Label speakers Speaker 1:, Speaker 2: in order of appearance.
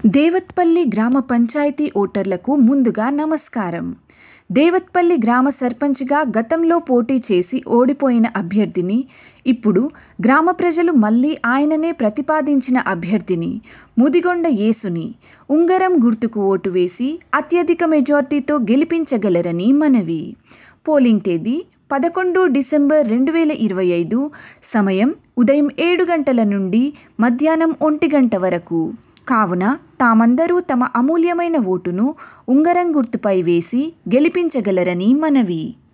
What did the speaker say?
Speaker 1: దేవత్పల్లి గ్రామ పంచాయతీ ఓటర్లకు ముందుగా నమస్కారం దేవత్పల్లి గ్రామ సర్పంచ్గా గతంలో పోటీ చేసి ఓడిపోయిన అభ్యర్థిని ఇప్పుడు గ్రామ ప్రజలు మళ్ళీ ఆయననే ప్రతిపాదించిన అభ్యర్థిని ముదిగొండ యేసుని ఉంగరం గుర్తుకు ఓటు వేసి అత్యధిక మెజార్టీతో గెలిపించగలరని మనవి పోలింగ్ తేదీ పదకొండు డిసెంబర్ రెండు వేల ఇరవై ఐదు సమయం ఉదయం ఏడు గంటల నుండి మధ్యాహ్నం ఒంటి గంట వరకు కావున తామందరూ తమ అమూల్యమైన ఓటును ఉంగరం గుర్తుపై వేసి గెలిపించగలరని మనవి